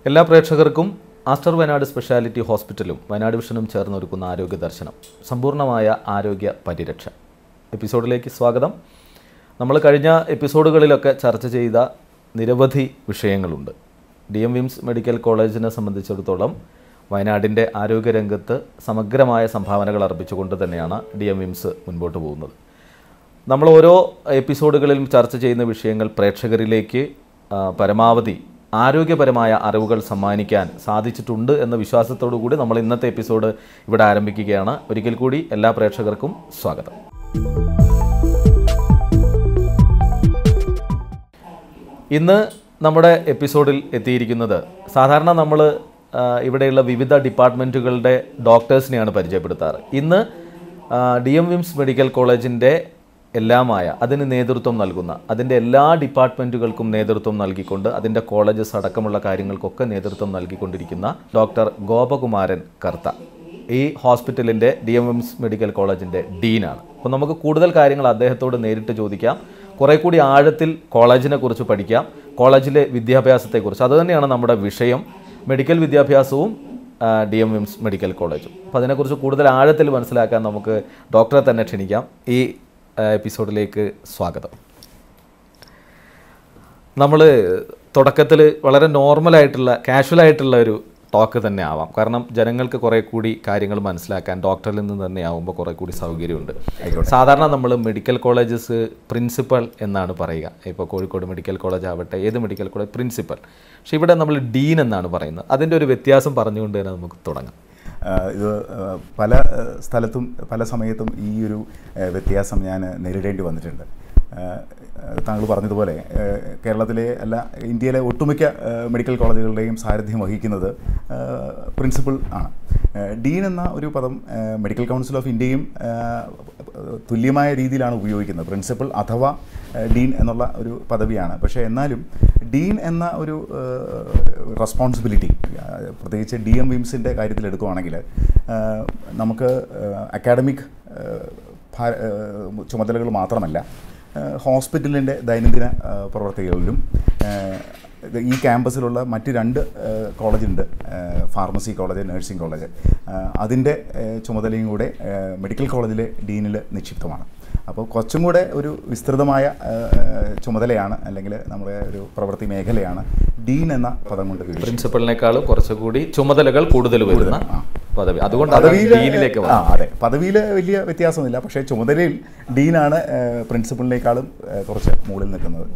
എല്ലാ പ്രേക്ഷകർക്കും Aster Wayanad speciality ഹോസ്പിറ്റലും വയനാട് വിഷനും ചേർന്നൊരുക്കുന്ന ആരോഗ്യ ദർശനം സമ്പൂർണ്ണമായ ആരോഗ്യ പരിരക്ഷ എപ്പിസോഡിലേക്ക് സ്വാഗതം നമ്മൾ കഴിഞ്ഞ എപ്പിസോഡുകളിലൊക്കെ ചർച്ച ചെയ്ത നിരവധി വിഷയങ്ങളുണ്ട് ഡി എം വിംസ് മെഡിക്കൽ കോളേജിനെ സംബന്ധിച്ചിടത്തോളം വയനാടിൻ്റെ ആരോഗ്യരംഗത്ത് സമഗ്രമായ സംഭാവനകൾ അർപ്പിച്ചുകൊണ്ട് തന്നെയാണ് ഡി എം വിംസ് മുൻപോട്ട് പോകുന്നത് നമ്മൾ ഓരോ എപ്പിസോഡുകളിലും ചർച്ച ചെയ്യുന്ന വിഷയങ്ങൾ പ്രേക്ഷകരിലേക്ക് ആ, പരമാവധി ആരോഗ്യപരമായ അറിവുകൾ സമ്മാനിക്കാൻ സാധിച്ചിട്ടുണ്ട് എന്ന വിശ്വാസത്തോടു കൂടി നമ്മൾ ഇന്നത്തെ എപ്പിസോഡ് ഇവിടെ ആരംഭിക്കുകയാണ് ഒരിക്കൽ കൂടി എല്ലാ പ്രേക്ഷകർക്കും സ്വാഗതം ഇന്ന് നമ്മുടെ എപ്പിസോഡിൽ എത്തിയിരിക്കുന്നത് സാധാരണ നമ്മൾ ഇവിടെയുള്ള വിവിധ ഡിപ്പാർട്ട്മെൻറ്റുകളുടെ ഡോക്ടേഴ്സിനെയാണ് പരിചയപ്പെടുത്താറ് ഇന്ന് ഡി എം വിംസ് മെഡിക്കൽ കോളേജിൻ്റെ എല്ലാമായ അതിന് നേതൃത്വം നൽകുന്ന അതിൻ്റെ എല്ലാ ഡിപ്പാർട്ട്മെൻറ്റുകൾക്കും നേതൃത്വം നൽകിക്കൊണ്ട് അതിൻ്റെ കോളേജസ് അടക്കമുള്ള കാര്യങ്ങൾക്കൊക്കെ നേതൃത്വം നൽകിക്കൊണ്ടിരിക്കുന്ന ഡോക്ടർ ഗോപകുമാരൻ കർത്ത ഈ ഹോസ്പിറ്റലിൻ്റെ ഡി എം എംസ് മെഡിക്കൽ കോളേജിൻ്റെ ഡീനാണ് അപ്പോൾ നമുക്ക് കൂടുതൽ കാര്യങ്ങൾ അദ്ദേഹത്തോട് നേരിട്ട് ചോദിക്കാം കുറേ കൂടി ആഴത്തിൽ കോളേജിനെ കുറിച്ച് പഠിക്കാം കോളേജിലെ വിദ്യാഭ്യാസത്തെക്കുറിച്ച് അതുതന്നെയാണ് നമ്മുടെ വിഷയം മെഡിക്കൽ വിദ്യാഭ്യാസവും ഡി എം എംസ് മെഡിക്കൽ കോളേജും അപ്പോൾ അതിനെക്കുറിച്ച് കൂടുതൽ ആഴത്തിൽ മനസ്സിലാക്കാൻ നമുക്ക് ഡോക്ടറെ തന്നെ ക്ഷണിക്കാം ഈ ആ, എപ്പിസോഡിലേക്ക് സ്വാഗതം നമ്മൾ തുടക്കത്തിൽ വളരെ നോർമലായിട്ടുള്ള കാഷ്വലായിട്ടുള്ള ഒരു ടോക്ക് തന്നെ ആവാം കാരണം ജനങ്ങൾക്ക് കുറേ കൂടി കാര്യങ്ങൾ മനസ്സിലാക്കാൻ ഡോക്ടറിൽ നിന്ന് തന്നെ ആവുമ്പോൾ കുറേ കൂടി സൗകര്യമുണ്ട് സാധാരണ നമ്മൾ മെഡിക്കൽ കോളേജസ് പ്രിൻസിപ്പൽ എന്നാണ് പറയുക ഇപ്പോൾ കോഴിക്കോട് മെഡിക്കൽ കോളേജ് ആവട്ടെ ഏത് മെഡിക്കൽ കോളേജ് പ്രിൻസിപ്പൽ പക്ഷേ ഇവിടെ നമ്മൾ ഡീൻ എന്നാണ് പറയുന്നത് അതിൻ്റെ ഒരു വ്യത്യാസം പറഞ്ഞുകൊണ്ട് തന്നെ നമുക്ക് തുടങ്ങാം ആ, ഇത് ആ, പല ആ, സ്ഥലത്തും പല സമയത്തും ഈ ഒരു ആ, വ്യത്യാസം ഞാൻ നേരിടേണ്ടി വന്നിട്ടുണ്ട് ആ, ആ, താങ്കൾ പറഞ്ഞതുപോലെ ആ, കേരളത്തിലെ അല്ല ഇന്ത്യയിലെ ഒട്ടുമിക്ക ആ, മെഡിക്കൽ കോളേജുകളുടെയും സാരഥ്യം വഹിക്കുന്നത് ആ, പ്രിൻസിപ്പൽ ആണ് ആ, ഡീൻ എന്ന ഒരു പദം ആ, മെഡിക്കൽ കൗൺസിൽ ഓഫ് ഇന്ത്യയും ആ, തുല്യമായ രീതിയിലാണ് ഉപയോഗിക്കുന്നത് പ്രിൻസിപ്പൽ അഥവാ ആ, ഡീൻ എന്നുള്ള ഒരു പദവിയാണ് പക്ഷേ എന്നാലും ഡീൻ എന്ന ഒരു റെസ്പോൺസിബിലിറ്റി പ്രത്യേകിച്ച് ഡി എം വിംസിൻ്റെ കാര്യത്തിൽ എടുക്കുകയാണെങ്കിൽ നമുക്ക് അക്കാഡമിക് ചുമതലകൾ മാത്രമല്ല ഹോസ്പിറ്റലിൻ്റെ ദൈനംദിന ആ, പ്രവർത്തികളിലും ആ, ഇത് ഈ ക്യാമ്പസിലുള്ള മറ്റ് രണ്ട് കോളേജുണ്ട് ഫാർമസി കോളേജ് നഴ്സിംഗ് കോളേജ് അതിൻ്റെ ആ, ചുമതലയും കൂടെ ആ, മെഡിക്കൽ കോളേജിലെ ഡീനിൽ നിക്ഷിപ്തമാണ് അപ്പോൾ കുറച്ചും കൂടെ ഒരു വിസ്തൃതമായ ആ, ചുമതലയാണ് അല്ലെങ്കിൽ നമ്മുടെ ഒരു പ്രവൃത്തി മേഖലയാണ് ഡീൻ എന്ന പദം കൊണ്ട് വിവക്ഷിക്കുന്നത്. പ്രിൻസിപ്പലിനേക്കാളും കുറച്ചുകൂടി ചുമതലകൾ കൂടുതൽ വരുന്ന പദവി അതുകൊണ്ടാണ് പദവിയില് ഡീനിലേക്ക് ആ അതെ പദവിയിൽ വലിയ വ്യത്യാസമൊന്നുമില്ല പക്ഷേ ചുമതലയിൽ ഡീനാണ് ഏഹ്, പ്രിൻസിപ്പലിനേക്കാളും ഏഹ്, കുറച്ച് മുകളിൽ നിൽക്കുന്നത്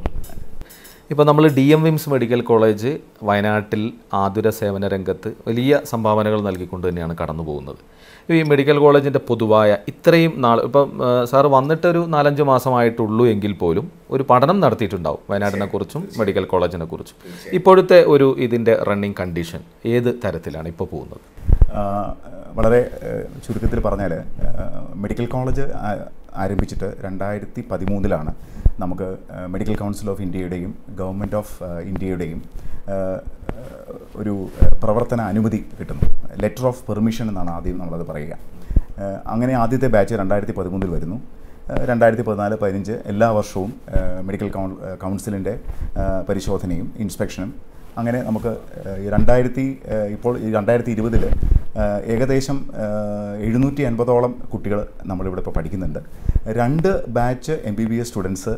ഇപ്പോൾ നമ്മൾ ഡി എം വിംസ് മെഡിക്കൽ കോളേജ് വയനാട്ടിൽ ആതുര സേവന രംഗത്ത് വലിയ സംഭാവനകൾ നൽകിക്കൊണ്ട് തന്നെയാണ് കടന്നു പോകുന്നത് ഈ മെഡിക്കൽ കോളേജിൻ്റെ പൊതുവായ ഇത്രയും നാൾ ഇപ്പം ആ, സാറ് വന്നിട്ടൊരു നാലഞ്ച് മാസമായിട്ടുള്ളൂ എങ്കിൽ പോലും ഒരു പഠനം നടത്തിയിട്ടുണ്ടാവും വയനാടിനെ കുറിച്ചും മെഡിക്കൽ കോളേജിനെ കുറിച്ചും ഇപ്പോഴത്തെ ഒരു ഇതിൻ്റെ റണ്ണിങ് കണ്ടീഷൻ ഏത് തരത്തിലാണ് ഇപ്പോൾ പോകുന്നത് ആ, വളരെ ഏഹ്, ചുരുക്കത്തിൽ പറഞ്ഞാൽ മെഡിക്കൽ കോളേജ് ആ- ആരംഭിച്ചിട്ട് രണ്ടായിരത്തി പതിമൂന്നിലാണ് നമുക്ക് ഏഹ്, മെഡിക്കൽ കൗൺസിൽ ഓഫ് ഇന്ത്യയുടെയും ഗവൺമെൻറ് ഓഫ് ഏഹ്, ഇന്ത്യയുടെയും ഏഹ്, ഒരു ഏഹ്, പ്രവർത്തന അനുമതി കിട്ടുന്നു ലെറ്റർ ഓഫ് പെർമിഷൻ എന്നാണ് ആദ്യം നമ്മളത് പറയുക ഏഹ്, അങ്ങനെ ആദ്യത്തെ ബാച്ച് രണ്ടായിരത്തി പതിമൂന്നിൽ വരുന്നു ഏഹ്, രണ്ടായിരത്തി പതിനാല് പതിനഞ്ച് എല്ലാ വർഷവും ഏഹ്, മെഡിക്കൽ കൗൺ ഏഹ്, കൗൺസിലിൻ്റെ ഏഹ്, പരിശോധനയും ഇൻസ്പെക്ഷനും അങ്ങനെ നമുക്ക് ഏഹ്, ഈ രണ്ടായിരത്തി ഏഹ്, ഇപ്പോൾ ഈ രണ്ടായിരത്തി ഇരുപതിൽ ഏകദേശം എഴുന്നൂറ്റി അൻപതോളം കുട്ടികൾ നമ്മളിവിടെ ഇപ്പോൾ പഠിക്കുന്നുണ്ട് രണ്ട് batch M B B S students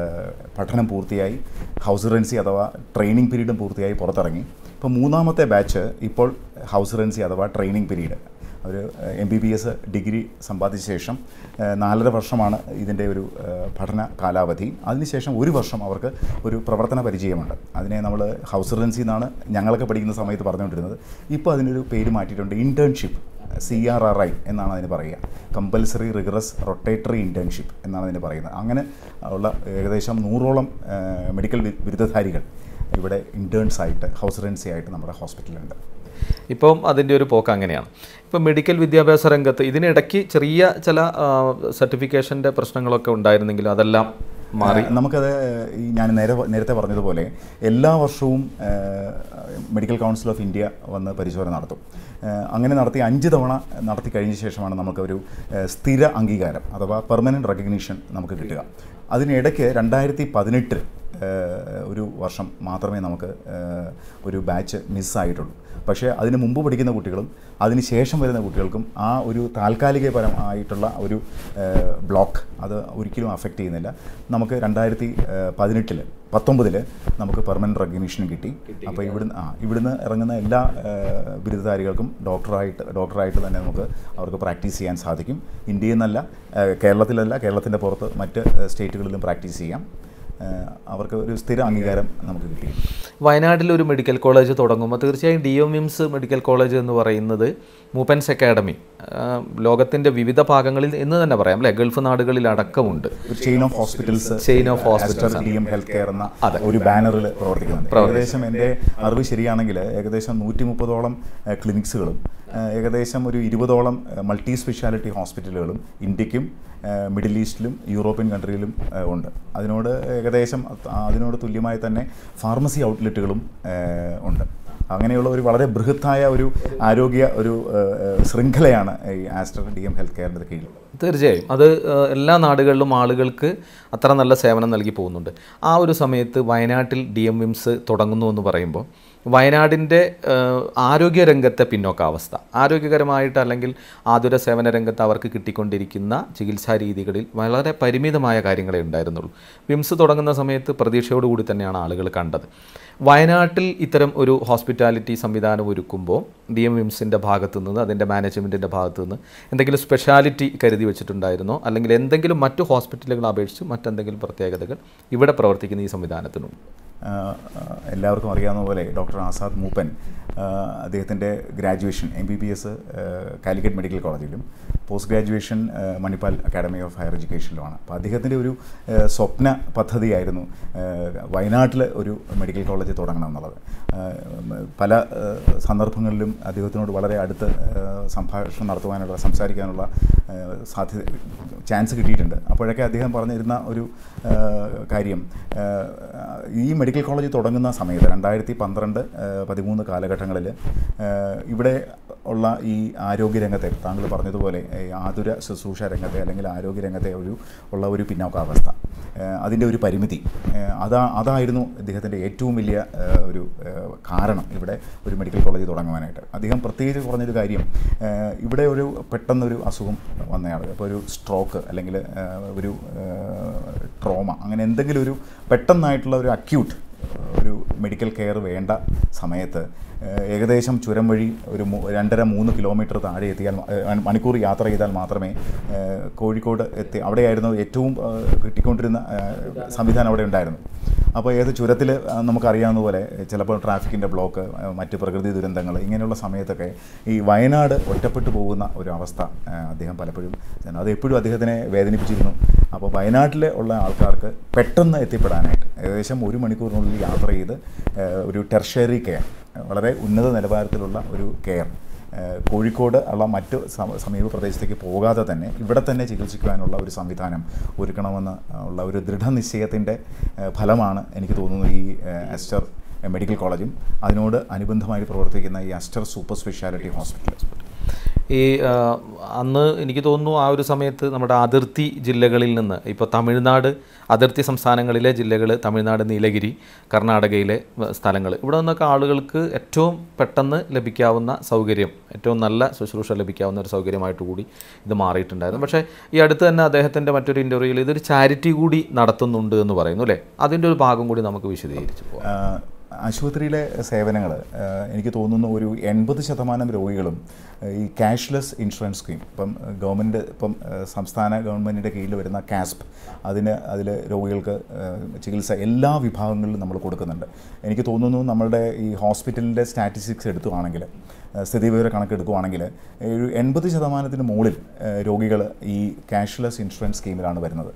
പഠനം പൂർത്തിയായി ഹൗസ് റെൻസി അഥവാ ട്രെയിനിങ് പീരീഡും പൂർത്തിയായി പുറത്തിറങ്ങി ഇപ്പോൾ മൂന്നാമത്തെ ബാച്ച് ഇപ്പോൾ ഹൗസ് റെൻസി അഥവാ ട്രെയിനിങ് പീരീഡ് ഒരു M B B S degree സമ്പാദിച്ച ശേഷം ഏഹ്, നാലര വർഷമാണ് ഇതിൻ്റെ ഒരു ഏഹ്, പഠന കാലാവധി അതിനുശേഷം ഒരു വർഷം അവർക്ക് ഒരു പ്രവർത്തന പരിചയമുണ്ട് അതിനെ നമ്മൾ ഹൗസ് റെൻസി എന്നാണ് ഞങ്ങളൊക്കെ പഠിക്കുന്ന സമയത്ത് പറഞ്ഞുകൊണ്ടിരുന്നത് ഇപ്പോൾ അതിനൊരു പേര് മാറ്റിയിട്ടുണ്ട് internship C R R I എന്നാണ് അതിന് പറയുക കമ്പൽസറി റിഗറസ് റൊട്ടേറ്ററി ഇൻറ്റേൺഷിപ്പ് എന്നാണ് അതിന് പറയുന്നത് അങ്ങനെ ഉള്ള ഏകദേശം നൂറോളം ഏഹ്, മെഡിക്കൽ ബി- ബിരുദധാരികൾ ഇവിടെ ഇൻറ്റേൺസ് ആയിട്ട് ഹൗസ് റെൻസി ആയിട്ട് നമ്മുടെ ഹോസ്പിറ്റലിലുണ്ട് ഇപ്പം അതിൻ്റെ ഒരു പോക്ക് അങ്ങനെയാണ് ഇപ്പം മെഡിക്കൽ വിദ്യാഭ്യാസ രംഗത്ത് ഇതിനിടയ്ക്ക് ചെറിയ ചില സർട്ടിഫിക്കേഷൻ്റെ പ്രശ്നങ്ങളൊക്കെ ഉണ്ടായിരുന്നെങ്കിലും അതെല്ലാം മാറി ആ, നമുക്കത് ഈ ഞാൻ നേരെ നേരത്തെ പറഞ്ഞതുപോലെ എല്ലാ വർഷവും ആ, മെഡിക്കൽ കൗൺസിൽ ഓഫ് ഇന്ത്യ വന്ന് പരിശോധന നടത്തും ആ, അങ്ങനെ നടത്തി അഞ്ച് തവണ നടത്തി കഴിഞ്ഞ ശേഷമാണ് നമുക്കൊരു ആ, സ്ഥിര അംഗീകാരം അഥവാ പെർമനൻറ്റ് റെക്കഗ്നീഷൻ നമുക്ക് കിട്ടുക അതിനിടയ്ക്ക് രണ്ടായിരത്തി പതിനെട്ടിൽ ഏഹ്, ഒരു വർഷം മാത്രമേ നമുക്ക് ഏഹ്, ഒരു ബാച്ച് മിസ്സായിട്ടുള്ളൂ പക്ഷേ അതിന് മുമ്പ് പഠിക്കുന്ന കുട്ടികളും അതിന് ശേഷം വരുന്ന കുട്ടികൾക്കും ആ ഒരു താൽക്കാലികപരമായിട്ടുള്ള ഒരു ഏഹ്, ബ്ലോക്ക് അത് ഒരിക്കലും അഫക്റ്റ് ചെയ്യുന്നില്ല നമുക്ക് രണ്ടായിരത്തി പതിനെട്ടിൽ പത്തൊമ്പതിൽ നമുക്ക് പെർമനൻറ്റ് റെക്കഗ്നീഷനും കിട്ടി അപ്പോൾ ഇവിടുന്ന് ആ ഇവിടുന്ന് ഇറങ്ങുന്ന എല്ലാ ഏഹ്, ബിരുദധാരികൾക്കും ഡോക്ടറായിട്ട് ഡോക്ടറായിട്ട് തന്നെ നമുക്ക് അവർക്ക് പ്രാക്ടീസ് ചെയ്യാൻ സാധിക്കും ഇന്ത്യയിൽ നിന്നല്ല ഏഹ്, കേരളത്തിലല്ല കേരളത്തിൻ്റെ പുറത്ത് മറ്റ് ഏഹ്, സ്റ്റേറ്റുകളിലും പ്രാക്ടീസ് ചെയ്യാം ഏഹ്, അവർക്ക് ഒരു സ്ഥിര അംഗീകാരം നമുക്ക് കിട്ടി വയനാട്ടിൽ ഒരു മെഡിക്കൽ കോളേജ് തുടങ്ങുമ്പോൾ തീർച്ചയായും ഡി എം വിംസ് മെഡിക്കൽ കോളേജ് എന്ന് പറയുന്നത് മൂപ്പൻസ് അക്കാഡമി ലോകത്തിൻ്റെ വിവിധ ഭാഗങ്ങളിൽ എന്ന് തന്നെ പറയാം അല്ലേ ഗൾഫ് നാടുകളിൽ അടക്കമുണ്ട് ഒരു chain of hospitals Chain of hospitals D M health care എന്ന ഒരു ബാനറിൽ പ്രവർത്തിക്കുന്നുണ്ട് ഏകദേശം എൻ്റെ അറിവ് ശരിയാണെങ്കിൽ ഏകദേശം നൂറ്റി മുപ്പതോളം ക്ലിനിക്സുകളും ഏഹ്, ഏകദേശം ഒരു ഇരുപതോളം മൾട്ടി സ്പെഷ്യാലിറ്റി ഹോസ്പിറ്റലുകളും ഇന്ത്യക്കും ഏഹ്, മിഡിൽ ഈസ്റ്റിലും യൂറോപ്യൻ കൺട്രിയിലും ഏഹ്, ഉണ്ട് അതിനോട് ഏകദേശം അത് അതിനോട് തുല്യമായി തന്നെ ഫാർമസി ഔട്ട്ലെറ്റുകളും ഏഹ്, ഉണ്ട് അങ്ങനെയുള്ള ഒരു വളരെ ബൃഹത്തായ ഒരു ആരോഗ്യ ഒരു ഏഹ്, ഏഹ്, ശൃംഖലയാണ് ഈ ആസ്റ്റർ ഡി എം ഹെൽത്ത് കെയറിൻ്റെ കീഴിൽ തീർച്ചയായും അത് ഏഹ്, എല്ലാ നാടുകളിലും ആളുകൾക്ക് അത്ര നല്ല സേവനം നൽകി പോകുന്നുണ്ട് ആ ഒരു സമയത്ത് വയനാട്ടിൽ ഡി എം വിംസ് തുടങ്ങുന്നു എന്ന് പറയുമ്പോൾ വയനാടിൻ്റെ ഏഹ്, ആരോഗ്യരംഗത്തെ പിന്നോക്കാവസ്ഥ ആരോഗ്യകരമായിട്ട് അല്ലെങ്കിൽ ആതുര സേവന രംഗത്ത് അവർക്ക് കിട്ടിക്കൊണ്ടിരിക്കുന്ന ചികിത്സാ രീതികളിൽ വളരെ പരിമിതമായ കാര്യങ്ങളെ ഉണ്ടായിരുന്നുള്ളൂ വിംസ് തുടങ്ങുന്ന സമയത്ത് പ്രതീക്ഷയോടുകൂടി തന്നെയാണ് ആളുകൾ കണ്ടത് വയനാട്ടിൽ ഇത്തരം ഒരു ഹോസ്പിറ്റാലിറ്റി സംവിധാനം ഒരുക്കുമ്പോൾ ഡി എം വിംസിൻ്റെ ഭാഗത്തു നിന്ന് അതിൻ്റെ മാനേജ്മെൻറ്റിൻ്റെ ഭാഗത്തു നിന്ന് എന്തെങ്കിലും സ്പെഷ്യാലിറ്റി കരുതി വെച്ചിട്ടുണ്ടായിരുന്നോ അല്ലെങ്കിൽ എന്തെങ്കിലും മറ്റു ഹോസ്പിറ്റലുകൾ അപേക്ഷിച്ച് മറ്റെന്തെങ്കിലും പ്രത്യേകതകൾ ഇവിടെ പ്രവർത്തിക്കുന്ന ഈ സംവിധാനത്തിനുണ്ട് ആഹ് ആഹ് എല്ലാവർക്കും അറിയാവുന്ന പോലെ ഡോക്ടർ ആസാദ് മൂപ്പൻ ആഹ് അദ്ദേഹത്തിൻ്റെ graduation M B B S Calicut medical കോളേജിലും പോസ്റ്റ് ഗ്രാജുവേഷൻ ആഹ് മണിപ്പാൽ അക്കാഡമി ഓഫ് ഹയർ എഡ്യൂക്കേഷനിലുമാണ് അപ്പോൾ അദ്ദേഹത്തിൻ്റെ ഒരു ആഹ് സ്വപ്ന പദ്ധതിയായിരുന്നു ആഹ് വയനാട്ടിൽ ഒരു മെഡിക്കൽ കോളേജ് തുടങ്ങണം എന്നുള്ളത് ആഹ് പല ആഹ് സന്ദർഭങ്ങളിലും അദ്ദേഹത്തിനോട് വളരെ അടുത്ത് ആഹ് സംഭാഷണം നടത്തുവാനുള്ള സംസാരിക്കാനുള്ള ആഹ് സാധ്യത ചാൻസ് കിട്ടിയിട്ടുണ്ട് അപ്പോഴൊക്കെ അദ്ദേഹം പറഞ്ഞിരുന്ന ഒരു ആഹ് കാര്യം ആഹ് ഈ മെഡിക്കൽ കോളേജ് തുടങ്ങുന്ന സമയത്ത് രണ്ടായിരത്തി പന്ത്രണ്ട് പതിമൂന്ന് കാലഘട്ടങ്ങളിൽ ഇവിടെ ഉള്ള ഈ ആരോഗ്യരംഗത്തെ താങ്കൾ പറഞ്ഞതുപോലെ ഈ ആതുര ശുശ്രൂഷ രംഗത്തെ അല്ലെങ്കിൽ ആരോഗ്യരംഗത്തെ ഒരു ഉള്ള ഒരു പിന്നോക്കാവസ്ഥ ആഹ് അതിൻ്റെ ഒരു പരിമിതി ആഹ് അതാ അതായിരുന്നു ഇദ്ദേഹത്തിൻ്റെ ഏറ്റവും വലിയ ആഹ് ഒരു ആഹ് കാരണം ഇവിടെ ഒരു മെഡിക്കൽ കോളേജ് തുടങ്ങുവാനായിട്ട് അദ്ദേഹം പ്രത്യേകിച്ച് പറഞ്ഞൊരു കാര്യം ആഹ് ഇവിടെ ഒരു പെട്ടെന്നൊരു അസുഖം വന്നയാൾ ഇപ്പോൾ ഒരു സ്ട്രോക്ക് അല്ലെങ്കിൽ ആഹ് ഒരു ട്രോമ അങ്ങനെ എന്തെങ്കിലും ഒരു പെട്ടെന്നായിട്ടുള്ള ഒരു അക്യൂട്ട് ഒരു മെഡിക്കൽ കെയർ വേണ്ട സമയത്ത് ഏഹ് ഏകദേശം ചുരം വഴി ഒരു മൂ- രണ്ടര മൂന്ന് കിലോമീറ്റർ താഴെ എത്തിയാൽ മ- ഏഹ് മണിക്കൂർ യാത്ര ചെയ്താൽ മാത്രമേ ഏഹ് കോഴിക്കോട് എത്തി അവിടെയായിരുന്നു ഏറ്റവും ഏഹ് കിട്ടിക്കൊണ്ടിരുന്ന ഏഹ് സംവിധാനം അവിടെ ഉണ്ടായിരുന്നു അപ്പോൾ ഏത് ചുരത്തിൽ നമുക്കറിയാവുന്ന പോലെ ചിലപ്പോൾ ട്രാഫിക്കിൻ്റെ ബ്ലോക്ക് ഏഹ് മറ്റ് പ്രകൃതി ദുരന്തങ്ങൾ ഇങ്ങനെയുള്ള സമയത്തൊക്കെ ഈ വയനാട് ഒറ്റപ്പെട്ടു പോകുന്ന ഒരു അവസ്ഥ ഏഹ് അദ്ദേഹം പലപ്പോഴും അത് എപ്പോഴും അദ്ദേഹത്തിനെ വേദനിപ്പിച്ചിരുന്നു അപ്പോൾ വയനാട്ടിലെ ഉള്ള ആൾക്കാർക്ക് പെട്ടെന്ന് എത്തിപ്പെടാനായിട്ട് ഏകദേശം ഒരു മണിക്കൂറിനുള്ളിൽ യാത്ര ചെയ്ത് ഏഹ് ഒരു ടെർഷറി കെയർ വളരെ ഉന്നത നിലവാരത്തിലുള്ള ഒരു കെയർ ഏഹ് കോഴിക്കോട് ഉള്ള മറ്റ് സമ- സമീപ പ്രദേശത്തേക്ക് പോകാതെ തന്നെ ഇവിടെ തന്നെ ചികിത്സിക്കുവാനുള്ള ഒരു സംവിധാനം ഒരുക്കണമെന്ന് ഉള്ള ഒരു ദൃഢനിശ്ചയത്തിൻ്റെ ഏഹ് ഫലമാണ് എനിക്ക് തോന്നുന്നത് ഈ ഏഹ് അസ്റ്റർ മെഡിക്കൽ കോളേജും അതിനോട് അനുബന്ധമായി പ്രവർത്തിക്കുന്ന ഈ അസ്റ്റർ സൂപ്പർ സ്പെഷ്യാലിറ്റി ഹോസ്പിറ്റൽ ഈ ആ, അന്ന് എനിക്ക് തോന്നുന്നു ആ ഒരു സമയത്ത് നമ്മുടെ അതിർത്തി ജില്ലകളിൽ നിന്ന് ഇപ്പോൾ തമിഴ്നാട് അതിർത്തി സംസ്ഥാനങ്ങളിലെ ജില്ലകൾ തമിഴ്നാട് നീലഗിരി കർണാടകയിലെ സ്ഥലങ്ങൾ ഇവിടെ നിന്നൊക്കെ ആളുകൾക്ക് ഏറ്റവും പെട്ടെന്ന് ലഭിക്കാവുന്ന സൗകര്യം ഏറ്റവും നല്ല ശുശ്രൂഷ ലഭിക്കാവുന്ന ഒരു സൗകര്യമായിട്ട് കൂടി ഇത് മാറിയിട്ടുണ്ടായിരുന്നു പക്ഷേ ഈ അടുത്ത് തന്നെ അദ്ദേഹത്തിൻ്റെ മറ്റൊരു ഇൻ്റർവ്യൂവിൽ ഇതൊരു ചാരിറ്റി കൂടി നടത്തുന്നുണ്ട് എന്ന് പറയുന്നു അല്ലേ അതിൻ്റെ ഒരു ഭാഗം കൂടി നമുക്ക് വിശദീകരിച്ചു പോകാം ആഹ് ആശുപത്രിയിലെ സേവനങ്ങൾ എനിക്ക് തോന്നുന്നു ഒരു എൺപത് ശതമാനം രോഗികളും ആഹ് ഈ ക്യാഷ്ലെസ് ഇൻഷുറൻസ് സ്കീം ഇപ്പം ഗവൺമെൻറ് ഇപ്പം ആഹ് സംസ്ഥാന ഗവൺമെൻറ്റിൻ്റെ കീഴിൽ വരുന്ന കാസ്പ് അതിന് അതിൽ രോഗികൾക്ക് ആഹ് ചികിത്സ എല്ലാ വിഭാഗങ്ങളിലും നമ്മൾ കൊടുക്കുന്നുണ്ട് എനിക്ക് തോന്നുന്നു നമ്മളുടെ ഈ ഹോസ്പിറ്റലിൻ്റെ സ്റ്റാറ്റിസ്റ്റിക്സ് എടുത്തുവാണെങ്കിൽ ആഹ് സ്ഥിതിവിവര കണക്കെടുക്കുവാണെങ്കിൽ ഒരു എൺപത് ശതമാനത്തിന് മുകളിൽ രോഗികൾ ഈ ക്യാഷ്ലെസ് ഇൻഷുറൻസ് സ്കീമിലാണ് വരുന്നത്